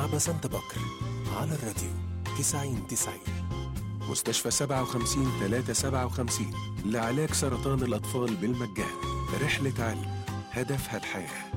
مع بسنت بكر على الراديو 90 90 مستشفى 57 357 لعلاج سرطان الأطفال بالمجان رحلة علم هدفها الحياه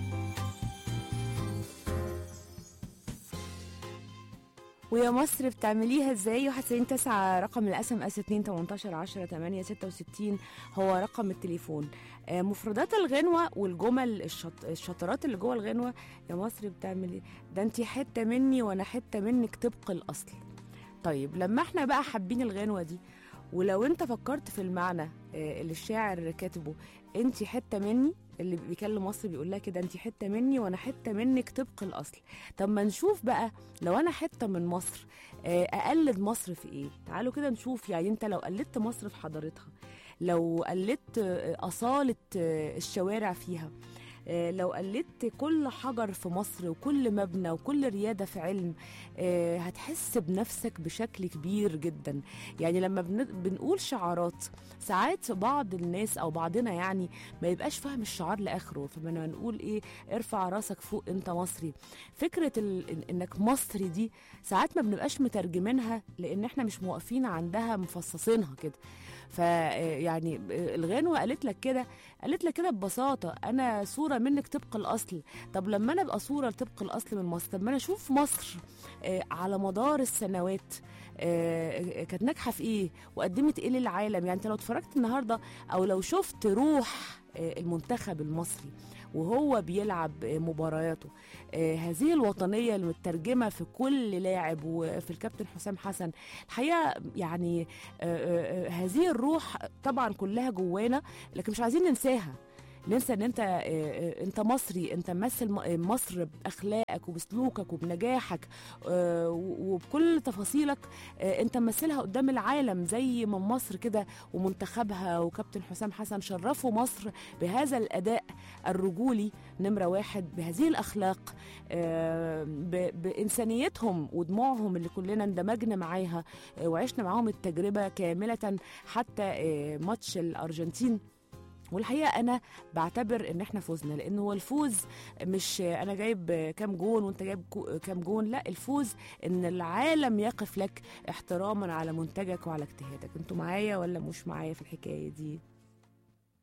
ويا مصر بتعمليها ازاي 91 9 رقم الاس ام اس 2 18 10 8 66 هو رقم التليفون آه، مفردات الغنوه والجمل الشط... الشطرات اللي جوه الغنوه يا مصر بتعملي ده انت حته مني وانا حته منك طبق الاصل طيب لما احنا بقى حابين الغنوه دي ولو انت فكرت في المعنى آه، اللي الشاعر كاتبه انت حته مني اللي بيكلم مصر بيقول لها كده انت حته مني وانا حته منك طبق الاصل طب ما نشوف بقى لو انا حته من مصر آه، اقلد مصر في ايه تعالوا كده نشوف يعني انت لو قلدت مصر في حضارتها لو قلدت آه، اصاله آه، الشوارع فيها آه، لو قلدت كل حجر في مصر وكل مبنى وكل ريادة في علم آه، هتحس بنفسك بشكل كبير جدا يعني لما بن- بنقول شعارات ساعات بعض الناس أو بعضنا يعني ما يبقاش فاهم الشعار لآخره فما نقول إيه ارفع راسك فوق أنت مصري فكرة ال- إن- إنك مصري دي ساعات ما بنبقاش مترجمينها لأن إحنا مش موقفين عندها مفصصينها كده فيعني الغنوة قالت لك كده قالت لك كده ببساطة أنا صورة منك طبق الأصل طب لما أنا أبقى صورة طبق الأصل من مصر طب ما أنا أشوف مصر آه، على مدار السنوات آه، كانت ناجحة في إيه وقدمت إيه للعالم يعني أنت لو اتفرجت النهاردة أو لو شفت روح آه، المنتخب المصري وهو بيلعب آه، مبارياته آه، هذه الوطنية المترجمة في كل لاعب وفي الكابتن حسام حسن الحقيقة يعني آه، آه، آه، هذه الروح طبعا كلها جوانا لكن مش عايزين ننساها ننسى ان انت آه، آه، انت مصري انت ممثل م- آه، مصر باخلاقك وبسلوكك وبنجاحك آه، و- وبكل تفاصيلك آه، انت ممثلها قدام العالم زي ما مصر كده ومنتخبها وكابتن حسام حسن شرفوا مصر بهذا الاداء الرجولي نمره واحد بهذه الاخلاق آه، ب- بانسانيتهم ودموعهم اللي كلنا اندمجنا معاها آه، وعشنا معاهم التجربه كامله حتى آه، ماتش الارجنتين والحقيقه انا بعتبر ان احنا فزنا لان هو الفوز مش انا جايب كام جون وانت جايب كو- كام جون لا الفوز ان العالم يقف لك احتراما على منتجك وعلى اجتهادك انتوا معايا ولا مش معايا في الحكايه دي